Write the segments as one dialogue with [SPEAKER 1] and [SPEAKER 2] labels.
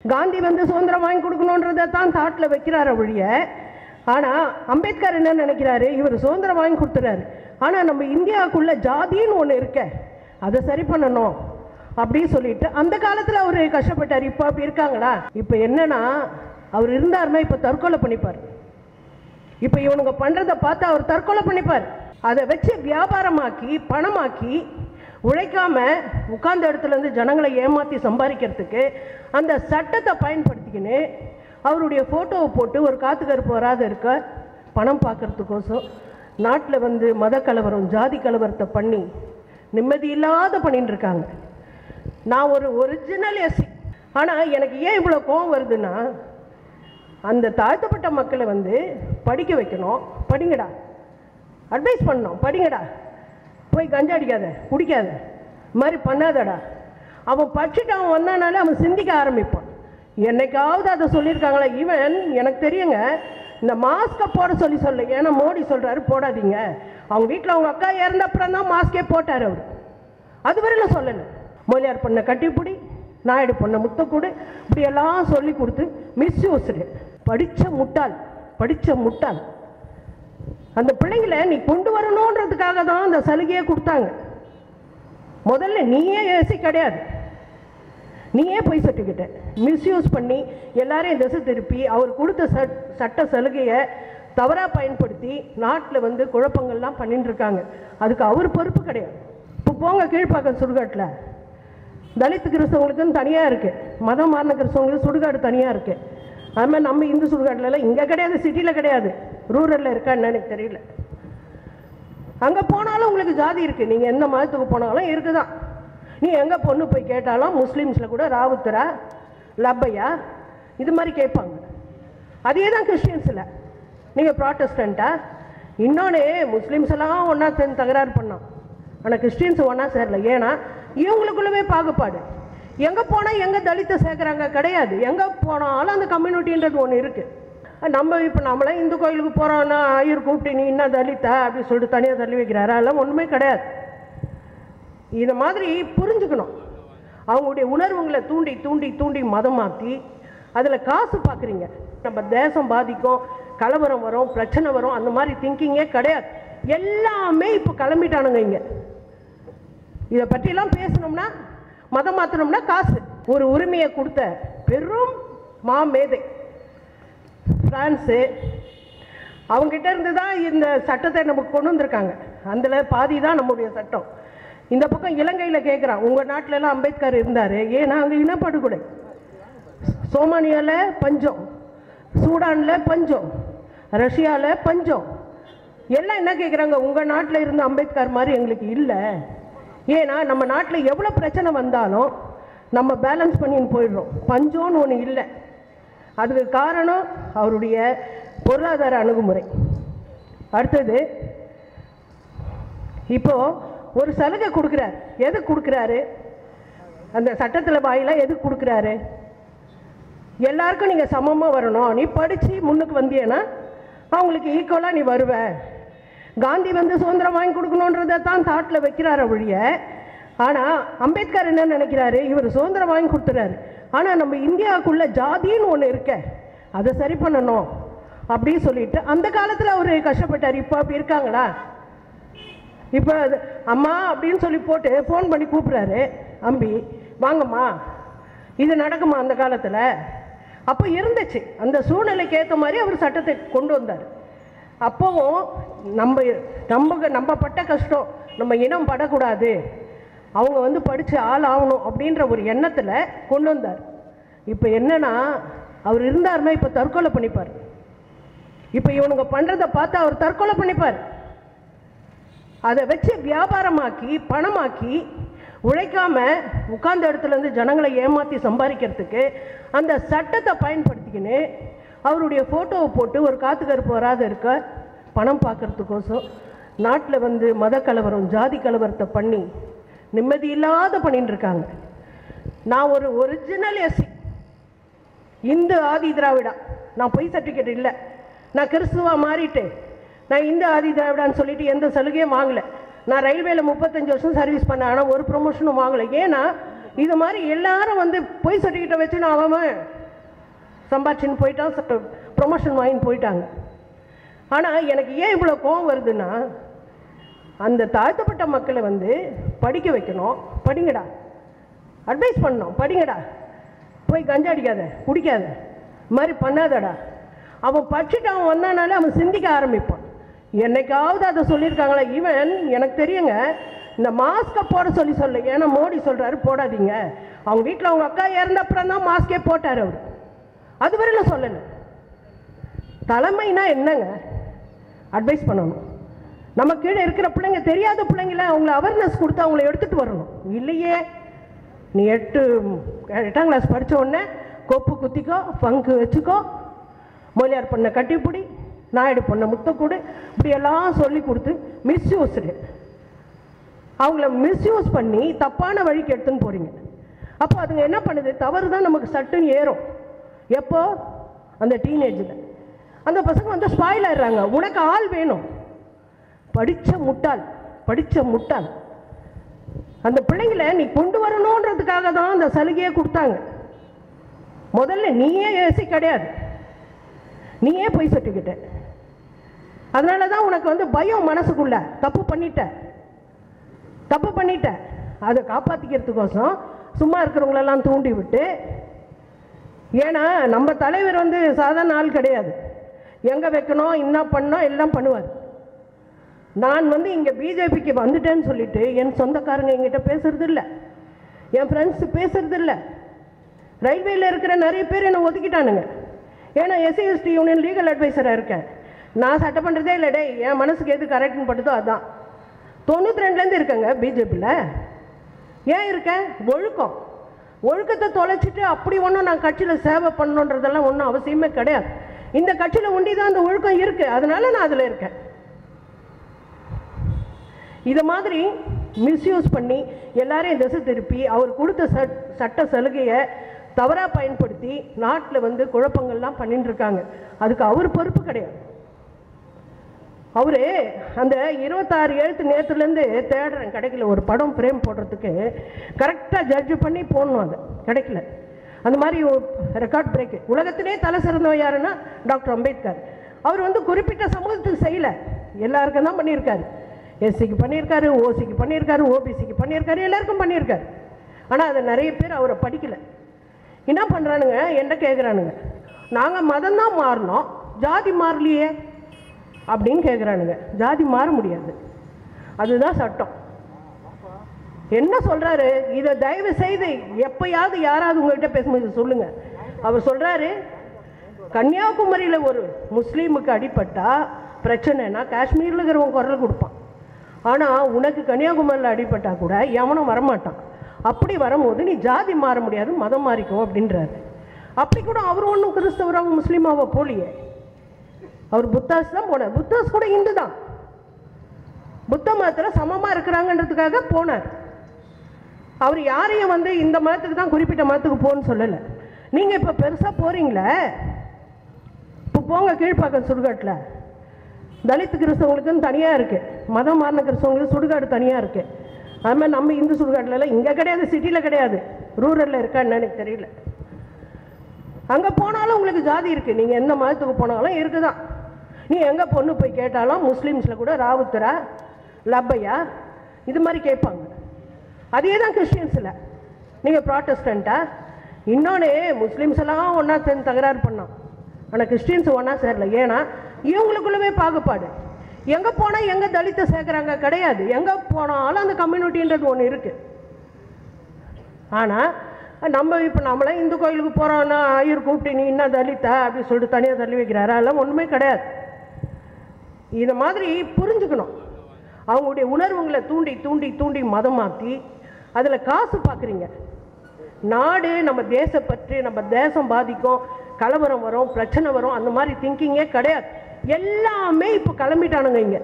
[SPEAKER 1] காந்தி வந்து சுதந்திரம் வாங்கி கொடுக்கணுன்றதை தான் தாட்டில் வைக்கிறார ஒழிய ஆனால் அம்பேத்கர் என்ன நினைக்கிறாரு இவர் சுதந்திரம் வாங்கி கொடுத்துறாரு ஆனால் நம்ம இந்தியாவுக்குள்ள ஜாதின்னு ஒன்று இருக்க அதை சரி பண்ணணும் அப்படின்னு சொல்லிட்டு அந்த காலத்தில் அவர் கஷ்டப்பட்டார் இப்போ அப்படி இருக்காங்களா இப்போ என்னன்னா அவர் இருந்தாருன்னா இப்போ தற்கொலை பண்ணிப்பார் இப்போ இவனுங்க பண்ணுறதை பார்த்து அவர் தற்கொலை பண்ணிப்பார் அதை வச்சு வியாபாரமாக்கி பணமாக்கி உழைக்காம உட்கார்ந்த இடத்துல இருந்து ஜனங்களை ஏமாற்றி சம்பாதிக்கிறதுக்கு அந்த சட்டத்தை பயன்படுத்திக்கின்னு அவருடைய ஃபோட்டோவை போட்டு ஒரு காத்து கருப்பு வராத இருக்க பணம் பார்க்கறதுக்கோசம் நாட்டில் வந்து மத கலவரம் ஜாதி கலவரத்தை பண்ணி நிம்மதி இல்லாத பண்ணிட்டு இருக்காங்க நான் ஒரு ஒரிஜினல் எஸ்சி ஆனால் எனக்கு ஏன் இவ்வளோ கோவம் வருதுன்னா அந்த தாழ்த்தப்பட்ட மக்களை வந்து படிக்க வைக்கணும் படிங்கடா அட்வைஸ் பண்ணணும் படிங்கடா போய் கஞ்சா அடிக்காத குடிக்காத இது மாதிரி பண்ணாதடா அவன் படிச்சுட்டு அவன் வந்தானாலே அவன் சிந்திக்க ஆரம்பிப்பான் என்னைக்காவது அதை சொல்லியிருக்காங்களா ஈவன் எனக்கு தெரியுங்க இந்த மாஸ்க்கை போட சொல்லி சொல்ல ஏன்னா மோடி சொல்கிறாரு போடாதீங்க அவங்க வீட்டில் அவங்க அக்கா இறந்த அப்புறம் தான் மாஸ்கே போட்டார் அவர் அது வரையிலும் சொல்லலை மொழியார் பண்ண கட்டிப்பிடி நாயுடு பண்ண முத்தக்கூடு இப்படி எல்லாம் சொல்லி கொடுத்து மிஸ்யூஸ்டு படித்த முட்டாள் படித்த முட்டாள் அந்த பிள்ளைங்களை நீ கொண்டு வரணுன்றதுக்காக தான் அந்த சலுகையை கொடுத்தாங்க முதல்ல நீயே ஏசி கிடையாது நீயே போய் சர்டிஃபிகேட்டை மிஸ்யூஸ் பண்ணி எல்லாரையும் திசை திருப்பி அவர் கொடுத்த சட் சட்ட சலுகையை தவறாக பயன்படுத்தி நாட்டில் வந்து குழப்பங்கள்லாம் பண்ணிட்டு இருக்காங்க அதுக்கு அவர் பொறுப்பு கிடையாது இப்போ போங்க கீழ்ப்பாக்கம் சுடுகாட்டில் தலித் கிறிஸ்தவங்களுக்குன்னு தனியாக இருக்குது மதம் மாறின கிறிஸ்தவங்களுக்கு சுடுகாடு தனியாக இருக்குது அது மாதிரி நம்ம இந்து சுடுகாட்டுலலாம் இங்கே கிடையாது சிட்டியில் கிடையாது ரூரலில் இருக்கான்னு எனக்கு தெரியல அங்கே போனாலும் உங்களுக்கு ஜாதி இருக்குது நீங்கள் எந்த மதத்துக்கு போனாலும் இருக்குதான் நீ எங்கே பொண்ணு போய் கேட்டாலும் முஸ்லீம்ஸில் கூட ராவுத்தரா லப்பையா இது மாதிரி கேட்பாங்க அதே தான் கிறிஸ்டியன்ஸில் நீங்கள் ப்ராட்டஸ்டண்ட்டா இன்னொன்று முஸ்லீம்ஸ் எல்லாம் ஒன்றா சேர்ந்து தகராறு பண்ணோம் ஆனால் கிறிஸ்டியன்ஸ் ஒன்றா சேரல ஏன்னா இவங்களுக்குள்ளவே பாகுபாடு எங்கே போனால் எங்கே தலித்தை சேர்க்குறாங்க கிடையாது எங்கே போனாலும் அந்த கம்யூனிட்டின்றது ஒன்று இருக்குது நம்ம இப்போ நம்மளே இந்து கோயிலுக்கு போகிறோன்னா ஐயர் கூப்பிட்டு நீ என்ன தலித்தா அப்படின்னு சொல்லிட்டு தனியாக தள்ளி வைக்கிறாரா அதெல்லாம் ஒன்றுமே கிடையாது இதை மாதிரி புரிஞ்சுக்கணும் அவங்களுடைய உணர்வுகளை தூண்டி தூண்டி தூண்டி மதமாக்கி அதில் காசு பார்க்குறீங்க நம்ம தேசம் பாதிக்கும் கலவரம் வரும் பிரச்சனை வரும் அந்த மாதிரி திங்கிங்கே கிடையாது எல்லாமே இப்போ கிளம்பிட்டானுங்க இங்கே இதை பற்றிலாம் பேசணும்னா மதம் மாற்றணும்னா காசு ஒரு உரிமையை கொடுத்த பெரும் மாமேதை பிரான்ஸு அவங்ககிட்ட இருந்து தான் இந்த சட்டத்தை நமக்கு கொண்டு வந்திருக்காங்க அதில் பாதி தான் நம்முடைய சட்டம் இந்த பக்கம் இலங்கையில் கேட்குறான் உங்கள் நாட்டிலலாம் அம்பேத்கர் இருந்தார் ஏன்னா அங்கே இனப்படுகொலை சோமானியாவில் பஞ்சம் சூடானில் பஞ்சம் ரஷ்யாவில் பஞ்சம் எல்லாம் என்ன கேட்குறாங்க உங்கள் நாட்டில் இருந்த அம்பேத்கர் மாதிரி எங்களுக்கு இல்லை ஏன்னா நம்ம நாட்டில் எவ்வளோ பிரச்சனை வந்தாலும் நம்ம பேலன்ஸ் பண்ணின்னு போயிடுறோம் பஞ்சம்னு ஒன்று இல்லை அதுக்கு காரணம் அவருடைய பொருளாதார அணுகுமுறை அடுத்தது இப்போ ஒரு சலுகை கொடுக்குறாரு எதுக்கு கொடுக்குறாரு அந்த சட்டத்தில் வாயிலாக எதுக்கு கொடுக்குறாரு எல்லாருக்கும் நீங்கள் சமமாக வரணும் நீ படித்து முன்னுக்கு வந்தியன்னா அவங்களுக்கு ஈக்குவலாக நீ வருவ காந்தி வந்து சுதந்திரம் வாங்கி கொடுக்கணுன்றதை தான் தாட்டில் வைக்கிறார ஒழிய ஆனால் அம்பேத்கர் என்ன நினைக்கிறாரு இவர் சுதந்திரம் வாங்கி கொடுத்துறாரு ஆனால் நம்ம இந்தியாவுக்குள்ள ஜாதின்னு ஒன்று இருக்க அதை சரி பண்ணணும் அப்படின்னு சொல்லிட்டு அந்த காலத்தில் அவர் கஷ்டப்பட்டார் இப்போ அப்படி இருக்காங்களா இப்போ அது- அம்மா அப்படின்னு சொல்லி போட்டு ஃபோன் பண்ணி கூப்பிட்றாரு அம்பி வாங்கம்மா இது நடக்குமா அந்த காலத்தில் அப்போ இருந்துச்சு அந்த சூழ்நிலைக்கு ஏற்ற மாதிரி அவர் சட்டத்தை கொண்டு வந்தார் அப்போவும் நம்ம நம்ம நம்ம பட்ட கஷ்டம் நம்ம இனம் படக்கூடாது அவங்க வந்து படித்து ஆள் ஆகணும் அப்படின்ற ஒரு எண்ணத்தில் கொண்டு வந்தார் இப்போ என்னன்னா அவர் இருந்தாருன்னா இப்போ தற்கொலை பண்ணிப்பார் இப்போ இவனுங்க பண்ணுறதை பார்த்து அவர் தற்கொலை பண்ணிப்பார் அதை வச்சு வியாபாரமாக்கி பணமாக்கி உழைக்காம உட்கார்ந்த இடத்துல இருந்து ஜனங்களை ஏமாற்றி சம்பாதிக்கிறதுக்கு அந்த சட்டத்தை பயன்படுத்திக்கின்னு அவருடைய ஃபோட்டோவை போட்டு ஒரு காத்து கருப்பு வராத இருக்க பணம் பார்க்கறதுக்கோசம் நாட்டில் வந்து மத கலவரம் ஜாதி கலவரத்தை பண்ணி நிம்மதி இல்லாத பண்ணிட்டு இருக்காங்க நான் ஒரு ஒரிஜினல் எஸ்சி இந்து ஆதி திராவிடா நான் பொய் சர்டிஃபிகேட் இல்லை நான் கிறிஸ்துவா மாறிட்டு நான் இந்து ஆதி திராவிடான்னு சொல்லிட்டு எந்த சலுகையும் வாங்கலை நான் ரயில்வேல முப்பத்தஞ்சு வருஷம் சர்வீஸ் பண்ணேன் ஆனால் ஒரு ப்ரொமோஷனும் வாங்கலை ஏன்னா இது மாதிரி எல்லாரும் வந்து பொய் சர்டிஃபிகேட்டை வச்சுன்னு அவன் சம்பாதிச்சுன்னு போயிட்டான் ப்ரொமோஷன் வாங்கின்னு போயிட்டாங்க ஆனால் எனக்கு ஏன் இவ்வளோ கோவம் வருதுன்னா அந்த தாழ்த்தப்பட்ட மக்களை வந்து படிக்க வைக்கணும் படிங்கடா அட்வைஸ் பண்ணணும் படிங்கடா போய் கஞ்சா அடிக்காத குடிக்காத இது மாதிரி பண்ணாதடா அவன் படிச்சுட்டு அவன் வந்தானாலே அவன் சிந்திக்க ஆரம்பிப்பான் என்னைக்காவது அதை சொல்லியிருக்காங்களா ஈவன் எனக்கு தெரியுங்க இந்த மாஸ்க்கை போட சொல்லி சொல்லு ஏன்னா மோடி சொல்கிறாரு போடாதீங்க அவங்க வீட்டில் அவங்க அக்கா இறந்த அப்புறம் தான் மாஸ்கே போட்டார் அவர் அது வரையிலும் சொல்லலை தலைமைனா என்னங்க அட்வைஸ் பண்ணணும் நம்ம கீழே இருக்கிற பிள்ளைங்க தெரியாத பிள்ளைங்கள அவங்கள அவேர்னஸ் கொடுத்து அவங்கள எடுத்துகிட்டு வரணும் இல்லையே நீ எட்டு எட்டாம் கிளாஸ் படிச்ச உடனே கொப்பு குத்திக்கோ ஃபங்கு வச்சுக்கோ மொழியார் பொண்ணை கட்டிப்பிடி நாயுடு பொண்ணை முத்தக்கூடு இப்படி எல்லாம் சொல்லி கொடுத்து மிஸ்யூஸ்டு அவங்கள மிஸ்யூஸ் பண்ணி தப்பான வழிக்கு எடுத்துன்னு போகிறீங்க அப்போ அதுங்க என்ன பண்ணுது தவறு தான் நமக்கு சட்டுன்னு ஏறும் எப்போ அந்த டீனேஜில் அந்த பசங்க வந்து ஸ்பாயில் ஆயிடுறாங்க உனக்கு ஆள் வேணும் படித்த முட்டாள் படித்த முட்டாள் அந்த பிள்ளைங்கள நீ கொண்டு வரணுன்றதுக்காக தான் அந்த சலுகையை கொடுத்தாங்க முதல்ல நீயே ஏசி கிடையாது நீயே போய் சர்டிஃபிகேட்டு அதனால தான் உனக்கு வந்து பயம் மனசுக்குள்ள தப்பு பண்ணிட்ட தப்பு பண்ணிட்ட அதை காப்பாற்றிக்கிறதுக்கோசம் சும்மா இருக்கிறவங்களெல்லாம் தூண்டி விட்டு ஏன்னா நம்ம தலைவர் வந்து சாதாரண ஆள் கிடையாது எங்கே வைக்கணும் என்ன பண்ணணும் எல்லாம் பண்ணுவார் நான் வந்து இங்கே பிஜேபிக்கு வந்துட்டேன்னு சொல்லிட்டு என் சொந்தக்காரங்க என்கிட்ட பேசுறது இல்லை என் ஃப்ரெண்ட்ஸ் பேசுறது இல்லை ரயில்வேல இருக்கிற நிறைய பேர் என்னை ஒதுக்கிட்டானுங்க ஏன்னா எஸ்சி எஸ்டி யூனியன் லீகல் அட்வைசராக இருக்கேன் நான் சட்டை பண்ணுறதே இல்லை டேய் என் மனசுக்கு எது கரெக்ட்னு பட்டுதோ அதான் தொண்ணூற்றி ரெண்டுலேருந்து இருக்கேங்க பிஜேபியில் ஏன் இருக்கேன் ஒழுக்கம் ஒழுக்கத்தை தொலைச்சிட்டு அப்படி ஒன்றும் நான் கட்சியில் சேவை பண்ணணுன்றதெல்லாம் ஒன்றும் அவசியமே கிடையாது இந்த கட்சியில் ஒண்டி தான் அந்த ஒழுக்கம் இருக்குது அதனால நான் அதில் இருக்கேன் இதை மாதிரி மிஸ்யூஸ் பண்ணி எல்லாரையும் திசை திருப்பி அவர் கொடுத்த சட் சட்ட சலுகையை தவறாக பயன்படுத்தி நாட்டில் வந்து குழப்பங்கள்லாம் பண்ணிட்டு இருக்காங்க அதுக்கு அவர் பொறுப்பு கிடையாது அவரு அந்த இருபத்தாறு எழுத்து நேற்றுலேருந்து தேடுறேன் கிடைக்கல ஒரு படம் ஃப்ரேம் போடுறதுக்கு கரெக்டாக ஜட்ஜ் பண்ணி போடணும் அது கிடைக்கல அந்த மாதிரி ரெக்கார்ட் பிரேக் உலகத்திலே தலை சிறந்தவர் யாருன்னா டாக்டர் அம்பேத்கர் அவர் வந்து குறிப்பிட்ட சமூகத்துக்கு செய்யலை எல்லாருக்கும் தான் பண்ணியிருக்காரு எஸ்சிக்கு பண்ணியிருக்காரு ஓசிக்கு பண்ணியிருக்காரு ஓபிசிக்கு பண்ணியிருக்காரு எல்லாருக்கும் பண்ணியிருக்காரு ஆனால் அதை நிறைய பேர் அவரை படிக்கலை என்ன பண்ணுறானுங்க என்ன கேட்குறானுங்க நாங்கள் மதம் தான் மாறினோம் ஜாதி மாறலையே அப்படின்னு கேட்குறானுங்க ஜாதி மாற முடியாது அதுதான் சட்டம் என்ன சொல்றாரு இதை தயவு செய்து எப்பயாவது யாராவது உங்கள்கிட்ட பேசும்போது சொல்லுங்க அவர் சொல்றாரு கன்னியாகுமரியில் ஒரு முஸ்லீமுக்கு அடிபட்டா பிரச்சனைனா காஷ்மீரில் இருக்கிறவங்க குரல் கொடுப்பான் ஆனால் உனக்கு கன்னியாகுமரியில் அடிபட்டா கூட எவனும் வரமாட்டான் அப்படி வரும்போது நீ ஜாதி மாற முடியாது மதம் மாறிக்கும் அப்படின்றாரு அப்படி கூட அவர் ஒன்றும் கிறிஸ்தவராக முஸ்லீமாவோ போலியே அவர் புத்தாஸ் தான் போனார் புத்தாஸ் கூட இந்து தான் புத்த மதத்தில் சமமாக இருக்கிறாங்கன்றதுக்காக போனார் அவர் யாரையும் வந்து இந்த மதத்துக்கு தான் குறிப்பிட்ட மதத்துக்கு போன்னு சொல்லலை நீங்கள் இப்போ பெருசாக போகிறீங்களே இப்போ போங்க கீழ்ப்பாக்கம் சுடுகாட்டில் தலித் கிறிஸ்தவங்களுக்குன்னு தனியாக இருக்குது மதம் மாறின கிறிஸ்தவங்களுக்கு சுடுகாடு தனியாக இருக்குது அது மாதிரி நம்ம இந்து சுடுகாட்டுலலாம் இங்கே கிடையாது சிட்டியில் கிடையாது ரூரலில் இருக்கான்னு எனக்கு தெரியல அங்கே போனாலும் உங்களுக்கு ஜாதி இருக்குது நீங்கள் எந்த மதத்துக்கு போனாலும் இருக்குதான் நீ எங்கே பொண்ணு போய் கேட்டாலும் முஸ்லீம்ஸில் கூட ராவுத்தரா லப்பையா இது மாதிரி கேட்பாங்க அதே தான் கிறிஸ்டியன்ஸில் நீங்கள் ப்ராட்டஸ்டண்ட்டா இன்னொன்று முஸ்லீம்ஸ் எல்லாம் ஒன்றா சேர்ந்து தகராறு பண்ணோம் ஆனால் கிறிஸ்டியன்ஸ் ஒன்றா சேரல ஏன்னா இவங்களுக்குள்ளவே பாகுபாடு எங்கே போனால் எங்கே தலித்தை சேர்க்குறாங்க கிடையாது எங்கே போனாலும் அந்த கம்யூனிட்டின்றது ஒன்று இருக்குது ஆனால் நம்ம இப்போ நம்மளே இந்து கோயிலுக்கு போகிறோன்னா ஐயர் கூப்பிட்டு நீ என்ன தலித்தா அப்படின்னு சொல்லிட்டு தனியாக தள்ளி வைக்கிறாரா அதெல்லாம் ஒன்றுமே கிடையாது இதை மாதிரி புரிஞ்சுக்கணும் அவங்களுடைய உணர்வுகளை தூண்டி தூண்டி தூண்டி மதம் மாற்றி அதில் காசு பார்க்குறீங்க நாடு நம்ம தேசப்பற்று நம்ம தேசம் பாதிக்கும் கலவரம் வரும் பிரச்சனை வரும் அந்த மாதிரி திங்கிங்கே கிடையாது எல்லாமே இப்போ கிளம்பிட்டானுங்க இங்கே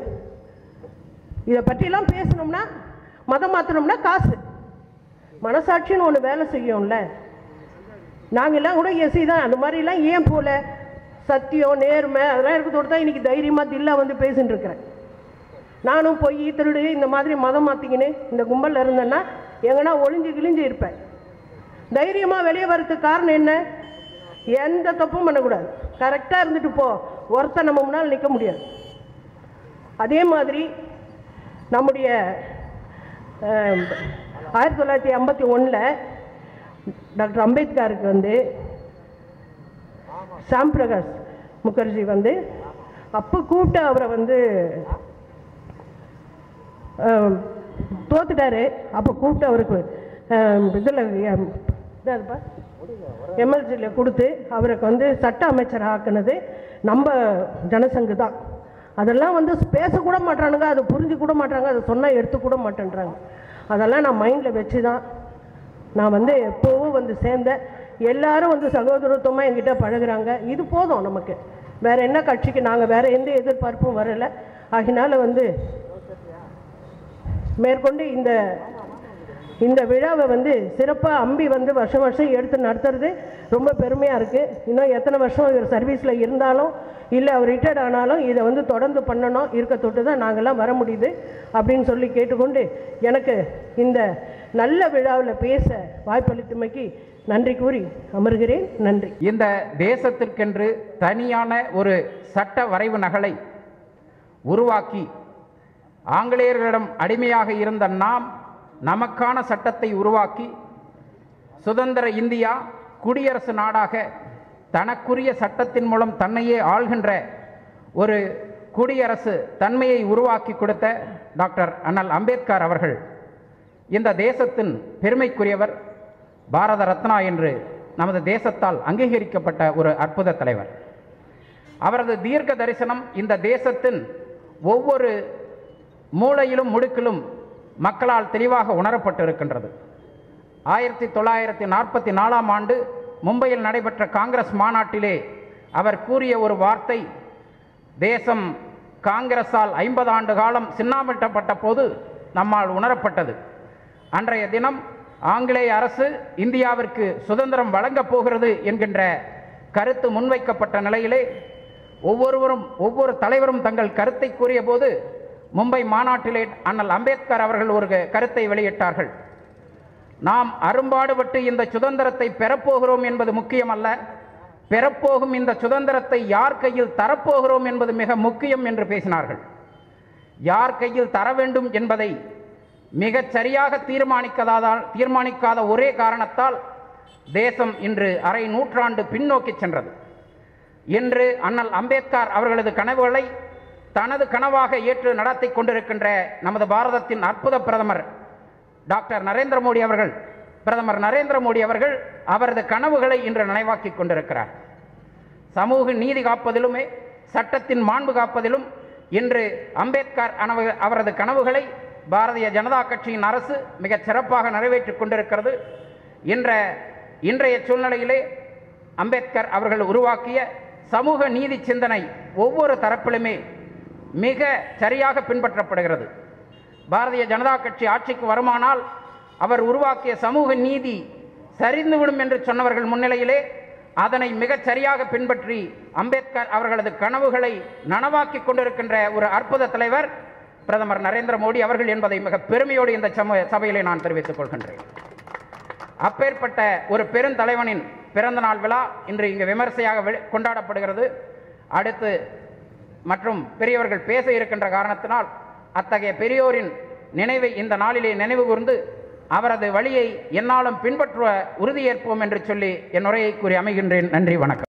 [SPEAKER 1] இதை பற்றிலாம் பேசணும்னா மதம் மாற்றணும்னா காசு மனசாட்சின்னு ஒன்று வேலை செய்யும்ல நாங்கெல்லாம் கூட எஸ்சி தான் அந்த மாதிரிலாம் ஏன் போல சத்தியம் நேர்மை அதெல்லாம் இருக்கிறதோடு தான் இன்றைக்கி தைரியமாக தில்லா வந்து பேசிட்டு இருக்கிறேன் நானும் பொய் திருடு இந்த மாதிரி மதம் மாற்றிக்கின்னு இந்த கும்பலில் இருந்தேன்னா எங்கன்னா ஒளிஞ்சு கிழிஞ்சு இருப்பேன் தைரியமாக வெளியே வர்றதுக்கு காரணம் என்ன எந்த தப்பும் பண்ணக்கூடாது கரெக்டாக இருந்துட்டு போ ஒருத்தன் நம்ம முன்னால் நிற்க முடியாது அதே மாதிரி நம்முடைய அஹ், ஆயிரத்தி தொள்ளாயிரத்தி ஐம்பத்தி ஒன்றில் டாக்டர் அம்பேத்கருக்கு வந்து ஷாம் பிரகாஷ் முகர்ஜி வந்து அப்போ கூப்பிட்டு அவரை வந்து அஹ், தோத்துட்டாரு அப்போ கூப்பிட்டு அவருக்கு இதில் இதாதுப்பா எம்எல்சியில் கொடுத்து அவருக்கு வந்து சட்ட அமைச்சர் ஆக்குனது நம்ம ஜனசங்கு தான் அதெல்லாம் வந்து பேசக்கூட மாட்டானுங்க அதை புரிஞ்சு கூட மாட்டாங்க அதை சொன்னால் எடுத்துக்கூட மாட்டேன்றாங்க அதெல்லாம் நான் மைண்டில் வச்சு தான் நான் வந்து எப்போவும் வந்து சேர்ந்தேன் எல்லாரும் வந்து சகோதரத்துவமாக என்கிட்ட பழகுறாங்க இது போதும் நமக்கு வேற என்ன கட்சிக்கு நாங்கள் வேற எந்த எதிர்பார்ப்பும் வரலை ஆகினால வந்து மேற்கொண்டு இந்த இந்த விழாவை வந்து சிறப்பாக அம்பி வந்து வருஷம் வருஷம் எடுத்து நடத்துறது ரொம்ப பெருமையாக இருக்குது இன்னும் எத்தனை வருஷம் இவர் சர்வீஸில் இருந்தாலும் இல்லை அவர் ரிட்டையர்ட் ஆனாலும் இதை வந்து தொடர்ந்து பண்ணணும் இருக்க தொட்டு தான் நாங்கள்லாம் வர முடியுது அப்படின்னு சொல்லி கேட்டுக்கொண்டு எனக்கு இந்த நல்ல விழாவில் பேச வாய்ப்பளித்தமைக்கு நன்றி கூறி அமர்கிறேன் நன்றி
[SPEAKER 2] இந்த தேசத்திற்கென்று தனியான ஒரு சட்ட வரைவு நகலை உருவாக்கி ஆங்கிலேயர்களிடம் அடிமையாக இருந்த நாம் நமக்கான சட்டத்தை உருவாக்கி சுதந்திர இந்தியா குடியரசு நாடாக தனக்குரிய சட்டத்தின் மூலம் தன்னையே ஆள்கின்ற ஒரு குடியரசு தன்மையை உருவாக்கி கொடுத்த டாக்டர் அண்ணல் அம்பேத்கர் அவர்கள் இந்த தேசத்தின் பெருமைக்குரியவர் பாரத ரத்னா என்று நமது தேசத்தால் அங்கீகரிக்கப்பட்ட ஒரு அற்புத தலைவர் அவரது தீர்க்க தரிசனம் இந்த தேசத்தின் ஒவ்வொரு மூலையிலும் முடுக்கிலும் மக்களால் தெளிவாக உணரப்பட்டிருக்கின்றது ஆயிரத்தி தொள்ளாயிரத்தி நாற்பத்தி நாலாம் ஆண்டு மும்பையில் நடைபெற்ற காங்கிரஸ் மாநாட்டிலே அவர் கூறிய ஒரு வார்த்தை தேசம் காங்கிரஸால் ஐம்பது ஆண்டு காலம் சின்னாமிட்டப்பட்ட போது நம்மால் உணரப்பட்டது அன்றைய தினம் ஆங்கிலேய அரசு இந்தியாவிற்கு சுதந்திரம் வழங்கப் போகிறது என்கின்ற கருத்து முன்வைக்கப்பட்ட நிலையிலே ஒவ்வொருவரும் ஒவ்வொரு தலைவரும் தங்கள் கருத்தை கூறிய போது மும்பை மாநாட்டிலே அண்ணல் அம்பேத்கர் அவர்கள் ஒரு கருத்தை வெளியிட்டார்கள் நாம் அரும்பாடுபட்டு இந்த சுதந்திரத்தை பெறப்போகிறோம் என்பது முக்கியமல்ல பெறப்போகும் இந்த சுதந்திரத்தை யார் கையில் தரப்போகிறோம் என்பது மிக முக்கியம் என்று பேசினார்கள் யார் கையில் தர வேண்டும் என்பதை மிகச் சரியாக தீர்மானிக்காதால் தீர்மானிக்காத ஒரே காரணத்தால் தேசம் இன்று அரை நூற்றாண்டு பின்னோக்கி சென்றது இன்று அண்ணல் அம்பேத்கர் அவர்களது கனவுகளை தனது கனவாக ஏற்று நடத்தி கொண்டிருக்கின்ற நமது பாரதத்தின் அற்புத பிரதமர் டாக்டர் நரேந்திர மோடி அவர்கள் பிரதமர் நரேந்திர மோடி அவர்கள் அவரது கனவுகளை இன்று நினைவாக்கி கொண்டிருக்கிறார் சமூக நீதி காப்பதிலுமே சட்டத்தின் மாண்பு காப்பதிலும் இன்று அம்பேத்கர் அனவு- அவரது கனவுகளை பாரதிய ஜனதா கட்சியின் அரசு மிகச் சிறப்பாக நிறைவேற்றிக் கொண்டிருக்கிறது என்ற இன்றைய சூழ்நிலையிலே அம்பேத்கர் அவர்கள் உருவாக்கிய சமூக நீதி சிந்தனை ஒவ்வொரு தரப்பிலுமே மிக சரியாக பின்பற்றப்படுகிறது பாரதிய ஜனதா கட்சி ஆட்சிக்கு வருமானால் அவர் உருவாக்கிய சமூக நீதி சரிந்துவிடும் என்று சொன்னவர்கள் முன்னிலையிலே அதனை மிகச் சரியாக பின்பற்றி அம்பேத்கர் அவர்களது கனவுகளை நனவாக்கி கொண்டிருக்கின்ற ஒரு அற்புத தலைவர் பிரதமர் நரேந்திர மோடி அவர்கள் என்பதை மிக பெருமையோடு இந்த சம சபையிலே நான் தெரிவித்துக் கொள்கின்றேன் அப்பேற்பட்ட ஒரு பெருந்தலைவனின் பிறந்த நாள் விழா இன்று இங்கு விமர்சையாக வெளி- கொண்டாடப்படுகிறது அடுத்து மற்றும் பெரியவர்கள் பேச இருக்கின்ற காரணத்தினால் அத்தகைய பெரியோரின் நினைவை இந்த நாளிலே நினைவு கூர்ந்து அவரது வழியை என்னாலும் பின்பற்ற உறுதியேற்போம் என்று சொல்லி என் உரையை கூறி அமைகின்றேன் நன்றி வணக்கம்